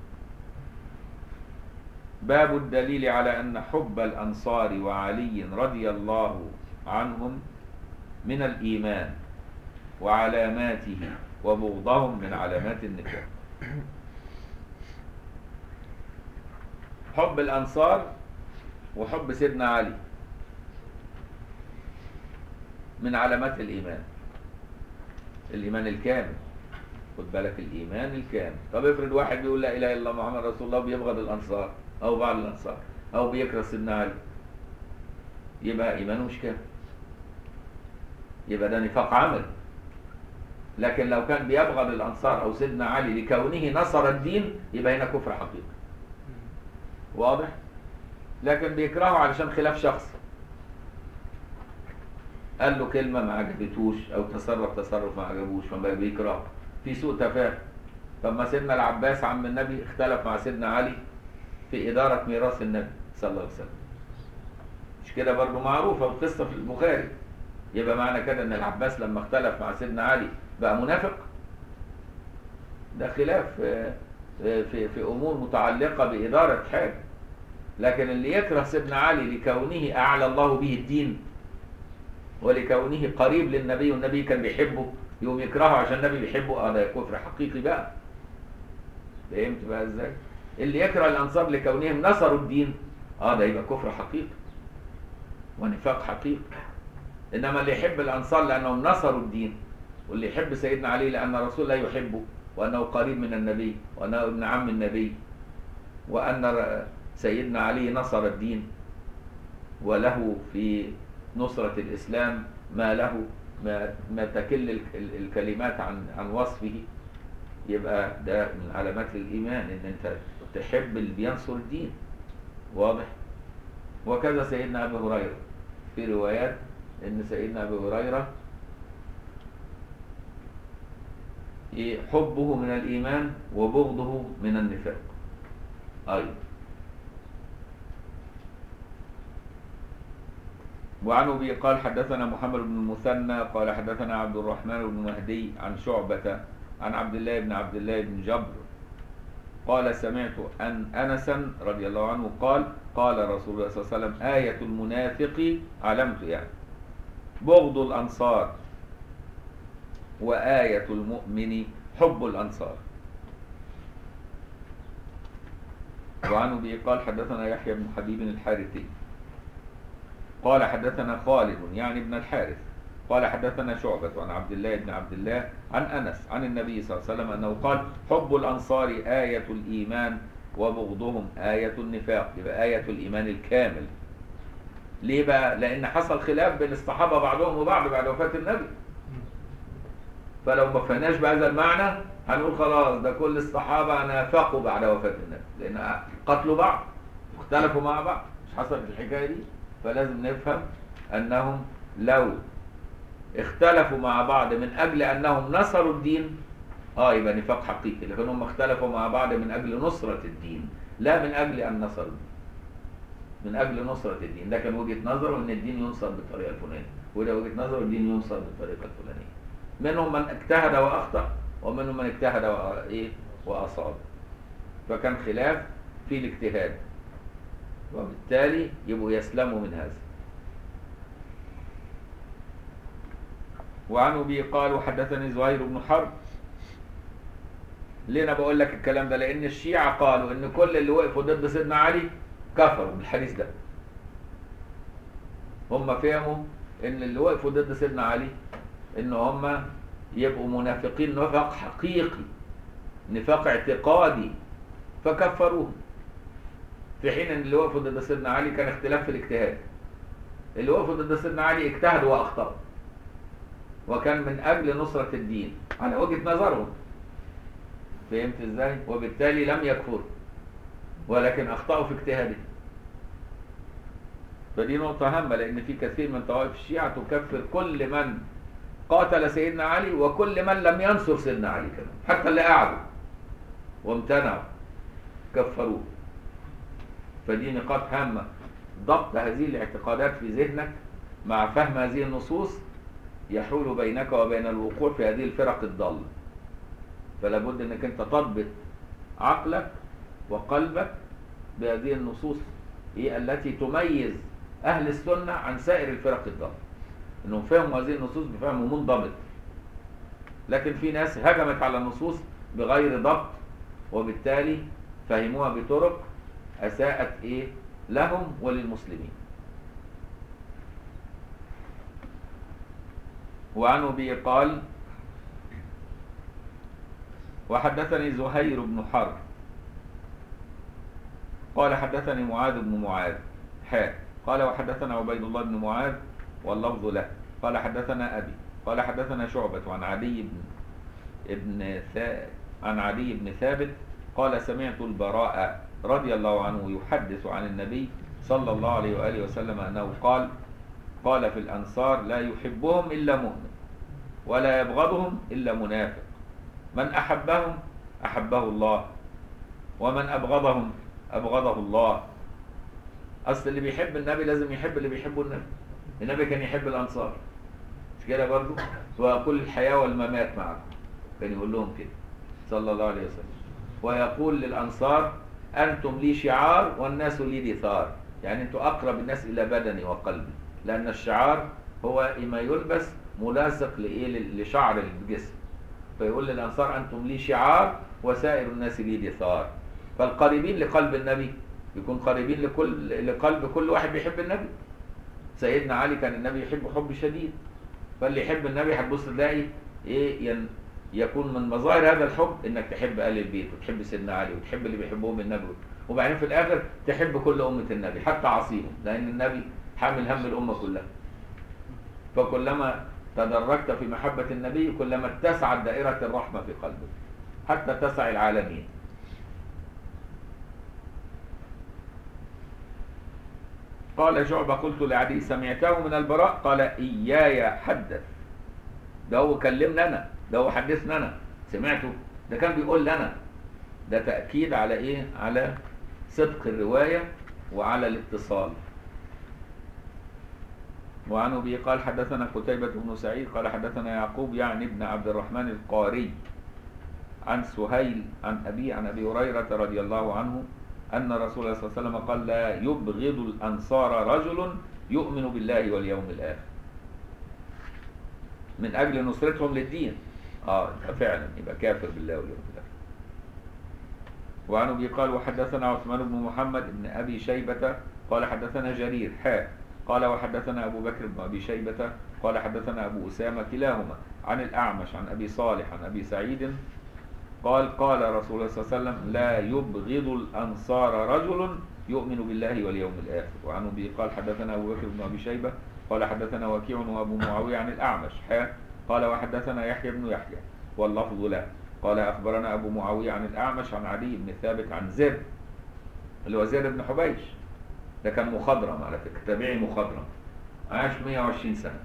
باب الدليل على أن حب الأنصار وعلي رضي الله عنهم من الإيمان وعلاماته وبغضهم من علامات النفاق حب الأنصار وحب سيدنا علي من علامات الإيمان الإيمان الكامل خد بالك الإيمان الكامل طب افرض واحد بيقول لا إله إلا الله محمد رسول الله بيبغض الأنصار أو بعض الأنصار أو بيكره سيدنا علي يبقى إيمانه مش كامل يبقى ده نفاق عمل لكن لو كان بيبغض الأنصار أو سيدنا علي لكونه نصر الدين يبقى هنا كفر حقيقي واضح لكن بيكرهه علشان خلاف شخصي قال له كلمة ما عجبتوش أو تصرف تصرف ما عجبوش فما بيكرهه في سوء تفاهم طب سيدنا العباس عم النبي اختلف مع سيدنا علي في إدارة ميراث النبي صلى الله عليه وسلم مش كده برضه معروفة القصة في البخاري يبقى معنى كده ان العباس لما اختلف مع سيدنا علي بقى منافق ده خلاف في في, في امور متعلقه باداره حاجه لكن اللي يكره سيدنا علي لكونه اعلى الله به الدين ولكونه قريب للنبي والنبي كان بيحبه يقوم يكرهه عشان النبي بيحبه اه ده كفر حقيقي بقى فهمت بقى ازاي اللي يكره الانصار لكونهم نصروا الدين اه ده يبقى كفر حقيقي ونفاق حقيقي انما اللي يحب الانصار لانهم نصروا الدين واللي يحب سيدنا علي لان رسول الله يحبه وانه قريب من النبي وانه ابن عم النبي وان سيدنا علي نصر الدين وله في نصرة الإسلام ما له ما, ما تكل الكلمات عن عن وصفه يبقى ده من علامات الإيمان إن أنت تحب اللي بينصر الدين واضح وكذا سيدنا أبي هريرة في روايات ان سيدنا ابي هريره حبه من الايمان وبغضه من النفاق ايضا وعن ابي قال حدثنا محمد بن المثنى قال حدثنا عبد الرحمن بن مهدي عن شعبة عن عبد الله بن عبد الله بن جبر قال سمعت أن أنسا رضي الله عنه قال قال رسول الله صلى الله عليه وسلم آية المنافق علمت يعني بغض الأنصار وآية المؤمن حب الأنصار وعن أبي قال حدثنا يحيى بن حبيب الحارثي قال حدثنا خالد يعني ابن الحارث قال حدثنا شعبة عن عبد الله بن عبد الله عن أنس عن النبي صلى الله عليه وسلم أنه قال حب الأنصار آية الإيمان وبغضهم آية النفاق يبقى آية الإيمان الكامل ليه بقى؟ لأن حصل خلاف بين الصحابة بعضهم وبعض بعد وفاة النبي فلو ما فهمناش بهذا المعنى هنقول خلاص ده كل الصحابة نافقوا بعد وفاة النبي لأن قتلوا بعض واختلفوا مع بعض مش حصلت الحكاية دي فلازم نفهم أنهم لو اختلفوا مع بعض من أجل أنهم نصروا الدين اه يبقى نفاق حقيقي لكن هم اختلفوا مع بعض من أجل نصرة الدين لا من أجل أن نصروا الدين من أجل نصرة الدين ده كان وجهة نظره أن الدين ينصر بالطريقة الفلانية وده وجهة نظره الدين ينصر بالطريقة الفلانية منهم من اجتهد وأخطأ ومنهم من اجتهد وإيه وأصاب فكان خلاف في الاجتهاد وبالتالي يبقوا يسلموا من هذا وعن ابي قال وحدثني زهير بن حرب ليه انا بقول لك الكلام ده لان الشيعة قالوا ان كل اللي وقفوا ضد سيدنا علي كفروا بالحديث ده هم فهموا ان اللي وقفوا ضد سيدنا علي ان هم يبقوا منافقين نفاق حقيقي نفاق اعتقادي فكفروهم في حين ان اللي وقفوا ضد سيدنا علي كان اختلاف في الاجتهاد اللي وقفوا ضد سيدنا علي اجتهدوا واخطاوا وكان من اجل نصرة الدين على وجهة نظرهم فهمت ازاي وبالتالي لم يكفروا ولكن اخطأوا في اجتهادهم فدي نقطة هامة لأن في كثير من طوائف الشيعة تكفر كل من قاتل سيدنا علي وكل من لم ينصر سيدنا علي كمان حتى اللي قعدوا وامتنعوا كفروه فدي نقاط هامة ضبط هذه الاعتقادات في ذهنك مع فهم هذه النصوص يحول بينك وبين الوقوع في هذه الفرق الضالة فلا بد انك انت تضبط عقلك وقلبك بهذه النصوص هي التي تميز اهل السنة عن سائر الفرق الضالة انهم فهموا هذه النصوص بفهم منضبط لكن في ناس هجمت على النصوص بغير ضبط وبالتالي فهموها بطرق اساءت ايه لهم وللمسلمين وعن ابي قال وحدثني زهير بن حرب قال حدثني معاذ بن معاذ حاء قال وحدثنا عبيد الله بن معاذ واللفظ له قال حدثنا أبي قال حدثنا شعبة عن عدي بن ابن ثا عن عدي بن ثابت قال سمعت البراء رضي الله عنه يحدث عن النبي صلى الله عليه وآله وسلم أنه قال قال في الأنصار لا يحبهم إلا مؤمن ولا يبغضهم إلا منافق من أحبهم أحبه الله ومن أبغضهم أبغضه الله أصل اللي بيحب النبي لازم يحب اللي بيحبه النبي النبي كان يحب الأنصار مش كده برضو ويقول الحياة والممات معكم كان يقول لهم كده صلى الله عليه وسلم ويقول للأنصار أنتم لي شعار والناس لي دثار يعني أنتم أقرب الناس إلى بدني وقلبي لأن الشعار هو ما يلبس ملاصق لإيه لشعر الجسم فيقول للأنصار أنتم لي شعار وسائر الناس لي دثار فالقريبين لقلب النبي يكون قريبين لكل لقلب كل واحد بيحب النبي سيدنا علي كان النبي يحب حب شديد فاللي يحب النبي هتبص تلاقي ايه ين يكون من مظاهر هذا الحب انك تحب ال البيت وتحب سيدنا علي وتحب اللي بيحبهم النبي وبعدين في الاخر تحب كل امه النبي حتى عصيهم لان النبي حامل هم الامه كلها فكلما تدرجت في محبه النبي كلما اتسعت دائره الرحمه في قلبك حتى تسع العالمين قال شعبة قلت لعدي سمعته من البراء قال إياي حدث ده هو كلمنا أنا ده هو حدثنا أنا سمعته ده كان بيقول لنا ده تأكيد على إيه على صدق الرواية وعلى الاتصال وعن أبي قال حدثنا قتيبة بن سعيد قال حدثنا يعقوب يعني ابن عبد الرحمن القاري عن سهيل عن أبي عن أبي هريرة رضي الله عنه أن رسول الله صلى الله عليه وسلم قال لا يبغض الأنصار رجل يؤمن بالله واليوم الآخر من أجل نصرتهم للدين آه فعلا يبقى كافر بالله واليوم الآخر وعن أبي قال وحدثنا عثمان بن محمد بن أبي شيبة قال حدثنا جرير حاء قال وحدثنا أبو بكر بن أبي شيبة قال حدثنا أبو أسامة كلاهما عن الأعمش عن أبي صالح عن أبي سعيد قال قال رسول الله صلى الله عليه وسلم لا يبغض الأنصار رجل يؤمن بالله واليوم الآخر وعن أبي قال حدثنا أبو بكر بن أبي شيبة قال حدثنا وكيع وأبو معاوية عن الأعمش حاء قال وحدثنا يحيى بن يحيى واللفظ له قال أخبرنا أبو معاوية عن الأعمش عن علي بن ثابت عن زر اللي هو زر بن حبيش ده كان مخضرم على فكرة تابعي مخضرم عاش 120 سنة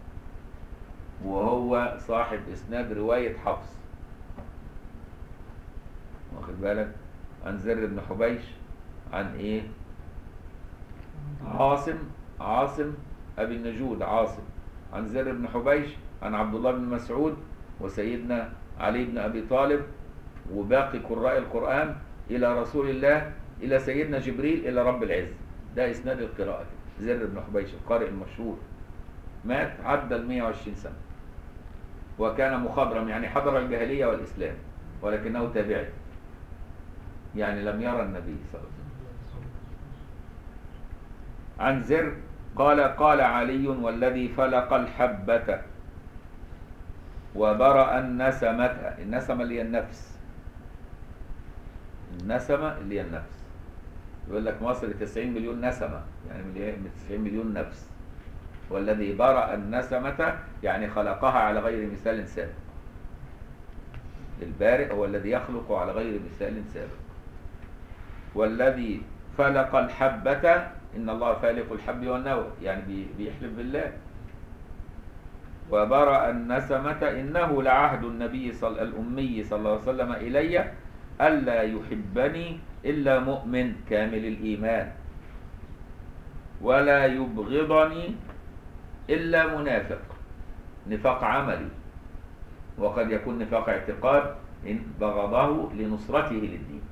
وهو صاحب إسناد رواية حفص واخد بالك عن زر بن حبيش عن ايه عاصم عاصم ابي النجود عاصم عن زر بن حبيش عن عبد الله بن مسعود وسيدنا علي بن ابي طالب وباقي قراء القران الى رسول الله الى سيدنا جبريل الى رب العزه ده اسناد القراءه زر بن حبيش القارئ المشهور مات عدى ال 120 سنه وكان مخضرم يعني حضر الجاهليه والاسلام ولكنه تابعي يعني لم يرى النبي صلى الله عليه وسلم عن زر قال قال علي والذي فلق الحبة وبرأ النسمة النسمة اللي هي النفس النسمة اللي هي النفس يقول لك مصر 90 مليون نسمة يعني من 90 مليون نفس والذي برأ النسمة يعني خلقها على غير مثال سابق البارئ هو الذي يخلق على غير مثال سابق والذي فلق الحبة إن الله فالق الحب والنوى يعني بي- بيحلف بالله وبرأ النسمة إنه لعهد النبي صلى الأمي صلى الله عليه وسلم إلي ألا يحبني إلا مؤمن كامل الإيمان ولا يبغضني إلا منافق نفاق عملي وقد يكون نفاق اعتقاد إن بغضه لنصرته للدين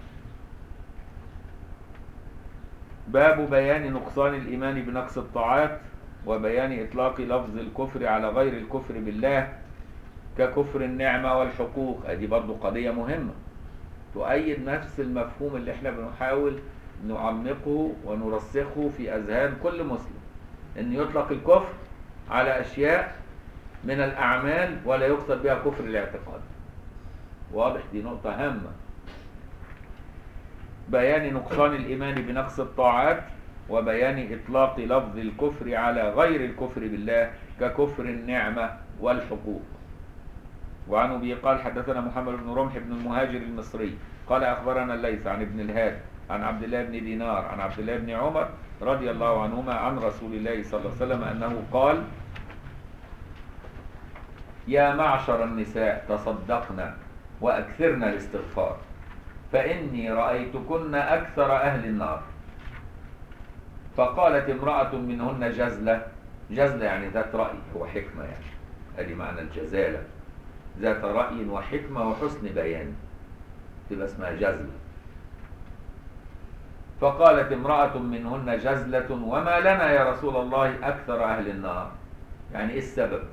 باب بيان نقصان الإيمان بنقص الطاعات وبيان إطلاق لفظ الكفر على غير الكفر بالله ككفر النعمة والحقوق ادي برضو قضية مهمة تؤيد نفس المفهوم اللي احنا بنحاول نعمقه ونرسخه في أذهان كل مسلم أن يطلق الكفر على أشياء من الأعمال ولا يقصد بها كفر الاعتقاد واضح دي نقطة هامة بيان نقصان الإيمان بنقص الطاعات وبيان إطلاق لفظ الكفر على غير الكفر بالله ككفر النعمة والحقوق وعن أبي قال حدثنا محمد بن رمح بن المهاجر المصري قال أخبرنا الليث عن ابن الهاد عن عبد الله بن دينار عن عبد الله بن عمر رضي الله عنهما عن رسول الله صلى الله عليه وسلم أنه قال يا معشر النساء تصدقنا وأكثرنا الاستغفار فإني رأيتكن أكثر أهل النار فقالت امرأة منهن جزلة جزلة يعني ذات رأي وحكمة يعني ادي معنى الجزالة ذات رأي وحكمة وحسن بيان تبقى اسمها جزلة فقالت امرأة منهن جزلة وما لنا يا رسول الله أكثر أهل النار يعني إيه السبب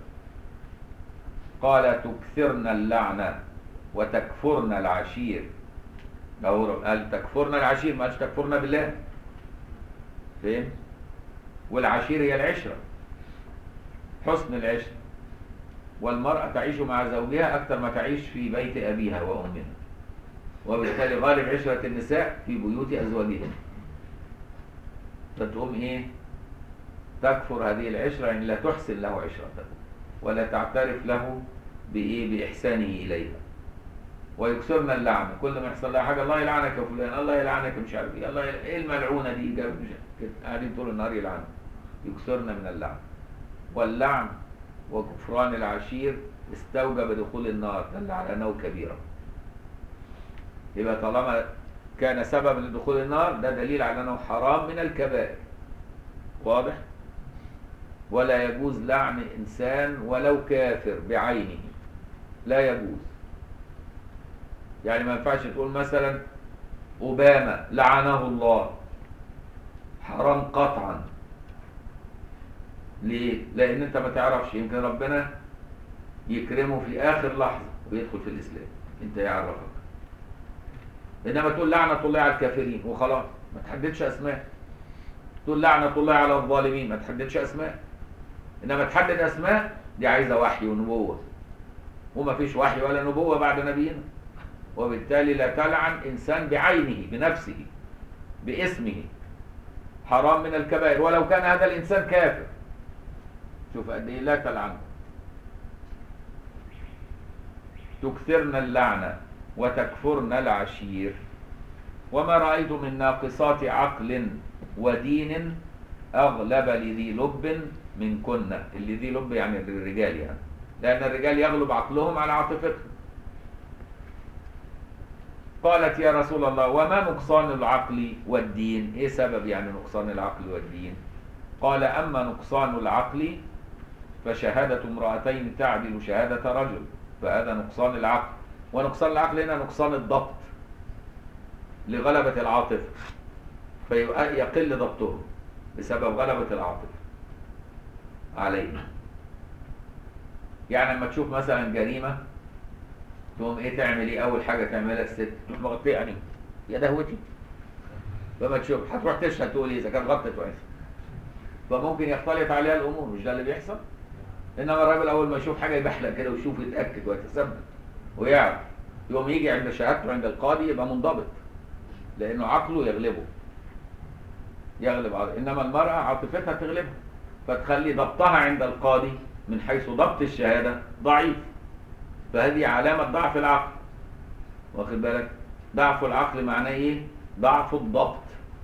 قال تكثرن اللعنة وتكفرن العشير أو قال تكفرن العشير ما قالش تكفرن بالله فين والعشير هي العشرة حسن العشرة والمرأة تعيش مع زوجها أكثر ما تعيش في بيت أبيها وأمها وبالتالي غالب عشرة النساء في بيوت أزواجهن فتقوم إيه تكفر هذه العشرة يعني لا تحسن له عشرته ولا تعترف له بإيه بإحسانه إليها ويكسرنا اللعنة كل ما يحصل لها حاجة الله يلعنك يا فلان الله يلعنك مش عارف ايه الله يلعنك. ايه الملعونة دي جاب مش كده. قاعدين طول النهار يلعنوا يكسرنا من اللعن واللعن وكفران العشير استوجب دخول النار دل على انه كبيرة يبقى طالما كان سبب لدخول النار ده دليل على انه حرام من الكبائر واضح ولا يجوز لعن انسان ولو كافر بعينه لا يجوز يعني ما ينفعش تقول مثلا اوباما لعنه الله حرام قطعا ليه لان انت ما تعرفش يمكن ربنا يكرمه في اخر لحظه ويدخل في الاسلام انت يعرفك انما تقول لعنه الله على الكافرين وخلاص ما تحددش اسماء تقول لعنه الله على الظالمين ما تحددش اسماء انما تحدد اسماء دي عايزه وحي ونبوه وما فيش وحي ولا نبوه بعد نبينا وبالتالي لا تلعن انسان بعينه بنفسه باسمه حرام من الكبائر ولو كان هذا الانسان كافر شوف قد ايه لا تلعنه تكثرن اللعنه وتكفرن العشير وما رايت من ناقصات عقل ودين اغلب لذي لب منكن اللي ذي لب يعني الرجال يعني لان الرجال يغلب عقلهم على عاطفتهم قالت يا رسول الله وما نقصان العقل والدين ايه سبب يعني نقصان العقل والدين قال اما نقصان العقل فشهادة امرأتين تعدل شهادة رجل فهذا نقصان العقل ونقصان العقل هنا نقصان الضبط لغلبة العاطفة فيقل ضبطهم بسبب غلبة العاطفة علينا يعني لما تشوف مثلا جريمة تقوم ايه تعمل ايه اول حاجه تعملها الست تروح مغطيه عينيها يا دهوتي لما تشوف هتروح تشهد تقول ايه اذا كانت غطت وعينها فممكن يختلط عليها الامور مش ده اللي بيحصل انما الراجل اول ما يشوف حاجه يبحلق كده ويشوف يتاكد ويتثبت ويعرف يوم يجي عند شهادته عند القاضي يبقى منضبط لانه عقله يغلبه يغلب عقله. انما المراه عاطفتها تغلبها فتخلي ضبطها عند القاضي من حيث ضبط الشهاده ضعيف فهذه علامه ضعف العقل واخد بالك ضعف العقل معناه ايه ضعف الضبط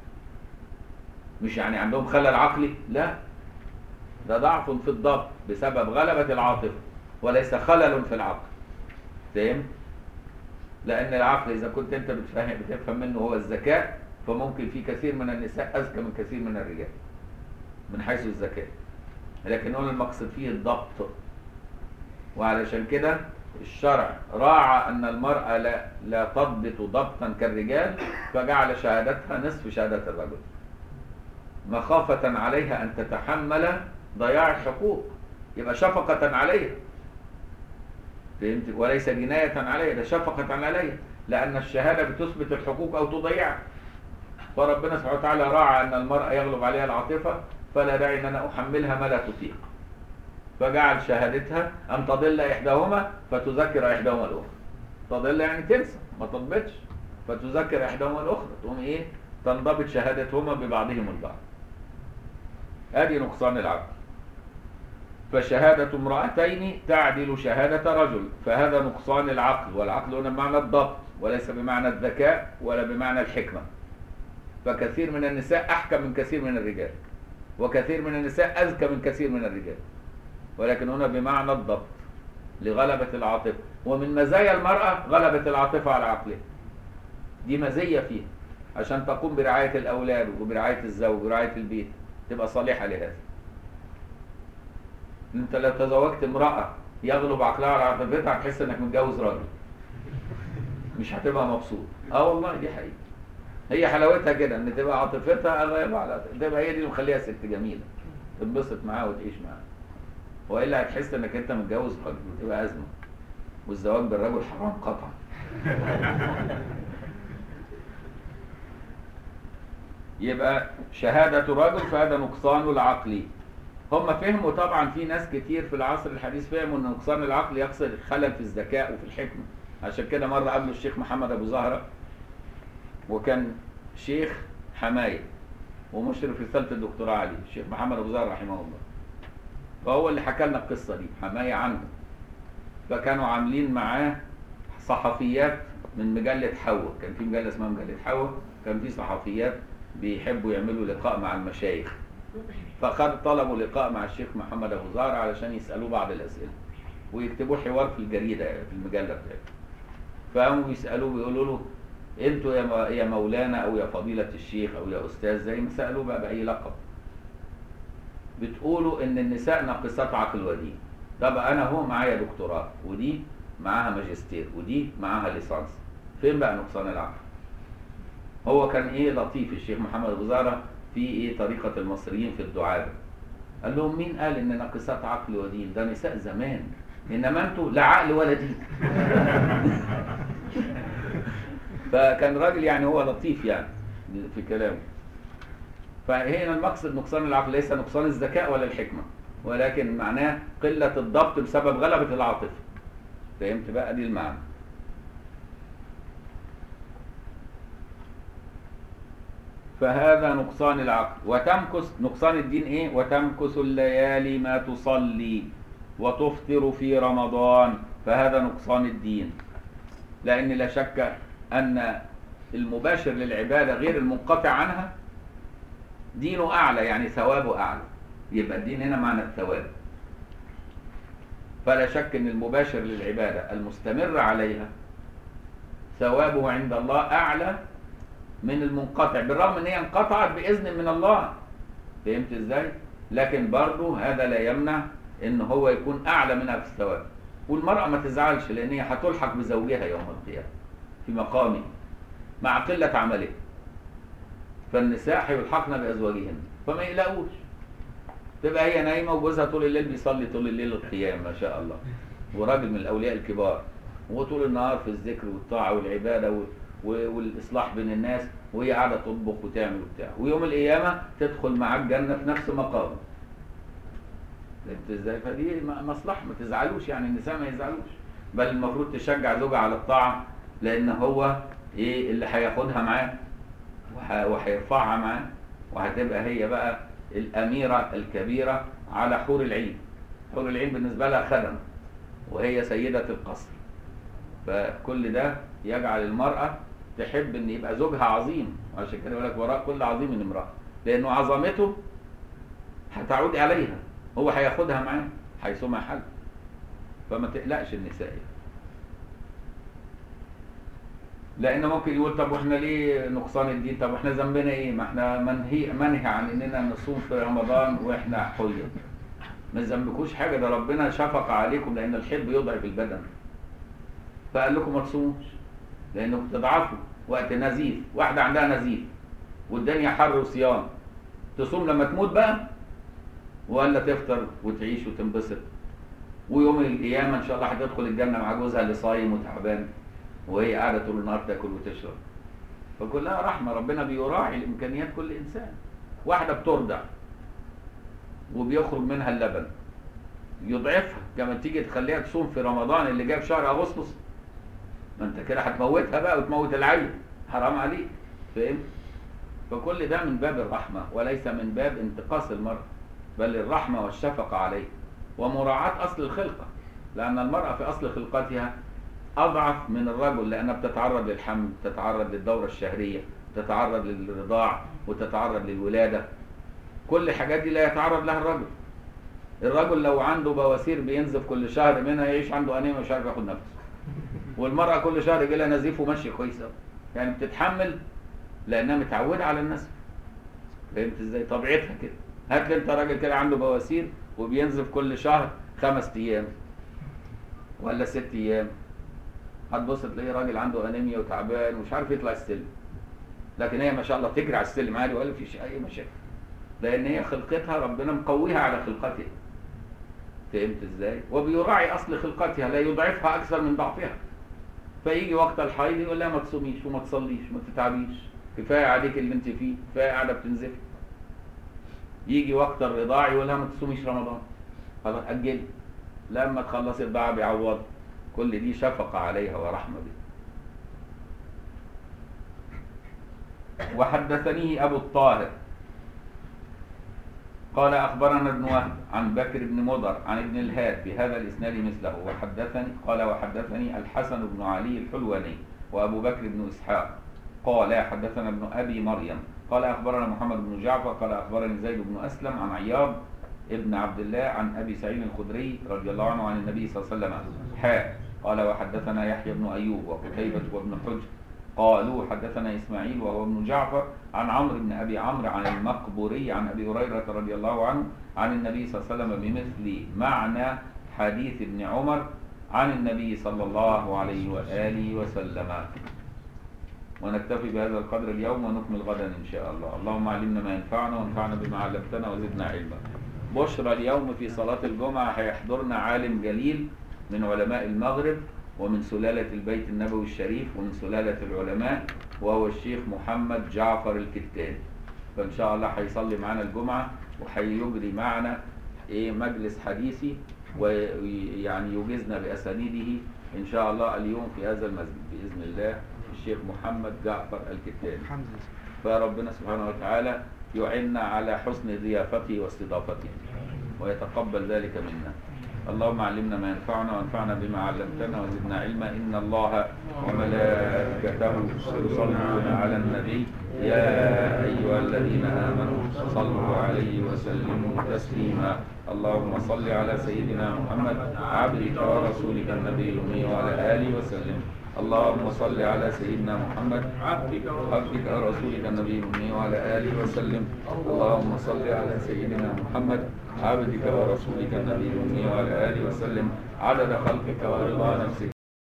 مش يعني عندهم خلل عقلي لا ده ضعف في الضبط بسبب غلبة العاطفة وليس خلل في العقل فاهم لأن العقل إذا كنت أنت بتفهم بتفهم منه هو الذكاء فممكن في كثير من النساء أذكى من كثير من الرجال من حيث الذكاء لكن هنا المقصد فيه الضبط وعلشان كده الشرع راعى أن المرأة لا, لا تضبط ضبطا كالرجال فجعل شهادتها نصف شهادة الرجل مخافة عليها أن تتحمل ضياع الحقوق يبقى شفقة عليها فهمت وليس جناية عليها ده شفقة عليها لأن الشهادة بتثبت الحقوق أو تضيعها فربنا سبحانه وتعالى راعى أن المرأة يغلب عليها العاطفة فلا داعي أن أنا أحملها ما لا تطيق فجعل شهادتها أن تضل إحداهما فتذكر إحداهما الأخرى تضل يعني تنسى ما تضبطش فتذكر إحداهما الأخرى تقوم إيه تنضبط شهادتهما ببعضهم البعض ادي نقصان العقل فشهادة امرأتين تعدل شهادة رجل فهذا نقصان العقل والعقل هنا بمعنى الضبط وليس بمعنى الذكاء ولا بمعنى الحكمة فكثير من النساء أحكم من كثير من الرجال وكثير من النساء أذكى من كثير من الرجال ولكن هنا بمعنى الضبط لغلبة العاطفة ومن مزايا المرأة غلبة العاطفة على عقلها دي مزية فيها عشان تقوم برعاية الأولاد وبرعاية الزوج ورعاية البيت تبقى صالحة لهذا انت لو تزوجت امرأة يغلب عقلها على عاطفتها هتحس انك متجوز راجل مش هتبقى مبسوط اه والله دي حقيقة هي حلاوتها كده ان تبقى عاطفتها غالبة على تبقى هي دي اللي مخليها ست جميلة تنبسط معاها وتعيش معاها والا هتحس انك انت متجوز راجل وتبقى ازمة والزواج بالرجل حرام قطعا يبقى شهادة رجل فهذا نقصان العقل هم فهموا طبعا في ناس كتير في العصر الحديث فهموا ان نقصان العقل يقصد الخلل في الذكاء وفي الحكمة عشان كده مرة قابله الشيخ محمد ابو زهرة وكان شيخ حماية ومشرف رسالة الدكتوراه عليه الشيخ محمد ابو زهرة رحمه الله فهو اللي حكى لنا القصة دي حماية عنه فكانوا عاملين معاه صحفيات من مجلة حوا كان في مجلة اسمها مجلة حوا كان في صحفيات بيحبوا يعملوا لقاء مع المشايخ فخد طلبوا لقاء مع الشيخ محمد ابو زهر علشان يسالوه بعض الاسئله ويكتبوا حوار في الجريده في المجله بتاعته فقاموا بيسالوه بيقولوا له انتوا يا يا مولانا او يا فضيله الشيخ او يا استاذ زي ما سالوه بقى باي لقب بتقولوا ان النساء ناقصات عقل ودين طب انا هو معايا دكتوراه ودي معاها ماجستير ودي معاها ليسانس فين بقى نقصان العقل هو كان ايه لطيف الشيخ محمد ابو زهره في ايه طريقه المصريين في الدعابه قال لهم مين قال ان ناقصات عقل ودين ده نساء زمان انما انتوا لا عقل ولا دين فكان راجل يعني هو لطيف يعني في كلامه فهنا المقصد نقصان العقل ليس نقصان الذكاء ولا الحكمه ولكن معناه قله الضبط بسبب غلبه العاطفه فهمت بقى دي المعنى فهذا نقصان العقل وتمكث نقصان الدين ايه وتمكث الليالي ما تصلي وتفطر في رمضان فهذا نقصان الدين لان لا شك ان المباشر للعباده غير المنقطع عنها دينه اعلى يعني ثوابه اعلى يبقى الدين هنا معنى الثواب فلا شك ان المباشر للعباده المستمر عليها ثوابه عند الله اعلى من المنقطع بالرغم ان هي انقطعت باذن من الله فهمت ازاي لكن برضه هذا لا يمنع ان هو يكون اعلى منها في الثواب والمراه ما تزعلش لان هي هتلحق بزوجها يوم القيامه في مقامه مع قله عملها فالنساء هيلحقن بازواجهن فما يقلقوش تبقى هي نايمه وجوزها طول الليل بيصلي طول الليل القيام ما شاء الله وراجل من الاولياء الكبار وطول النهار في الذكر والطاعه والعباده و... والاصلاح بين الناس وهي قاعده تطبخ وتعمل وبتاع ويوم القيامه تدخل معاه الجنه في نفس مقامه فهمت ازاي فدي م- مصلحه ما تزعلوش يعني النساء ما يزعلوش بل المفروض تشجع زوجها على الطاعه لان هو ايه اللي هياخدها معاه وه- وهيرفعها معاه وهتبقى هي بقى الاميره الكبيره على حور العين حور العين بالنسبه لها خدم وهي سيده القصر فكل ده يجعل المراه تحب ان يبقى زوجها عظيم وعشان كده يقول لك وراء كل عظيم امراه لانه عظمته هتعود عليها هو هياخدها معاه حيثما حل فما تقلقش النساء يعني. لان ممكن يقول طب واحنا ليه نقصان الدين طب واحنا ذنبنا ايه ما احنا منهي منهي عن اننا نصوم في رمضان واحنا حيض ما ذنبكوش حاجه ده ربنا شفق عليكم لان الحب يضعف البدن فقال لكم ما تصوموش لانكم تضعفوا وقت نزيف واحده عندها نزيف والدنيا حر وصيام تصوم لما تموت بقى ولا تفطر وتعيش وتنبسط ويوم القيامه ان شاء الله هتدخل الجنه مع جوزها اللي صايم وتعبان وهي قاعده طول النهار تاكل وتشرب فكلها رحمه ربنا بيراعي الامكانيات كل انسان واحده بترضع وبيخرج منها اللبن يضعفها كما تيجي تخليها تصوم في رمضان اللي جاي في شهر اغسطس ما انت كده هتموتها بقى وتموت العيل حرام عليك فهمت فكل ده من باب الرحمه وليس من باب انتقاص المراه بل الرحمه والشفقه عليه ومراعاه اصل الخلقه لان المراه في اصل خلقتها اضعف من الرجل لانها بتتعرض للحمل تتعرض للدوره الشهريه تتعرض للرضاع وتتعرض للولاده كل الحاجات دي لا يتعرض لها الرجل الرجل لو عنده بواسير بينزف كل شهر منها يعيش عنده انيميا مش عارف ياخد نفسه والمراه كل شهر يجي لها نزيف وماشيه كويسه يعني بتتحمل لانها متعوده على النزف فهمت ازاي طبيعتها كده هات لي انت راجل كده عنده بواسير وبينزف كل شهر خمس ايام ولا ست ايام هتبص تلاقي راجل عنده انيميا وتعبان ومش عارف يطلع السلم لكن هي ما شاء الله تجري على السلم عادي ولا فيش اي مشاكل لان هي خلقتها ربنا مقويها على خلقتها فهمت ازاي وبيراعي اصل خلقتها لا يضعفها اكثر من ضعفها فيجي وقت الحيض يقول لها ما تصوميش وما تصليش وما تتعبيش كفايه عليك اللي انت فيه كفايه قاعده بتنزفي يجي وقت الرضاع يقول لها ما تصوميش رمضان خلاص اجلي لما تخلصي الرضاعه بيعوض كل دي شفقه عليها ورحمه بها وحدثني ابو الطاهر قال اخبرنا ابن وهب عن بكر بن مضر عن ابن الهاد بهذا الاسناد مثله وحدثني قال وحدثني الحسن بن علي الحلواني وابو بكر بن اسحاق قال حدثنا ابن ابي مريم قال اخبرنا محمد بن جعفر قال اخبرني زيد بن اسلم عن عياض ابن عبد الله عن ابي سعيد الخدري رضي الله عنه عن النبي صلى الله عليه وسلم حاء قال وحدثنا يحيى بن ايوب وقتيبة وابن حجر قالوا حدثنا اسماعيل وهو ابن جعفر عن عمرو بن ابي عمرو عن المقبوري عن ابي هريره رضي الله عنه عن النبي صلى الله عليه وسلم بمثل معنى حديث ابن عمر عن النبي صلى الله عليه واله وسلم ونكتفي بهذا القدر اليوم ونكمل غدا ان شاء الله اللهم علمنا ما ينفعنا وانفعنا بما علمتنا وزدنا علما بشرى اليوم في صلاة الجمعة هيحضرنا عالم جليل من علماء المغرب ومن سلالة البيت النبوي الشريف ومن سلالة العلماء وهو الشيخ محمد جعفر الكتاني فإن شاء الله هيصلي معنا الجمعة وهيجري معنا إيه مجلس حديثي ويعني يوجزنا بأسانيده إن شاء الله اليوم في هذا المسجد بإذن الله الشيخ محمد جعفر الكتاني حمزة فربنا سبحانه وتعالى يعنا على حسن ضيافته واستضافته ويتقبل ذلك منا اللهم علمنا ما ينفعنا وانفعنا بما علمتنا وزدنا علما ان الله وملائكته يصلون على النبي يا ايها الذين امنوا صلوا عليه وسلموا تسليما اللهم صل على سيدنا محمد عبدك ورسولك النبي الامي وعلى اله وسلم اللهم صل على سيدنا محمد عبدك عبدك ورسولك النبي الأمي وعلى آله وسلم اللهم صل على سيدنا محمد عبدك ورسولك النبي الأمي وعلى آله وسلم عدد خلقك ورضا نفسك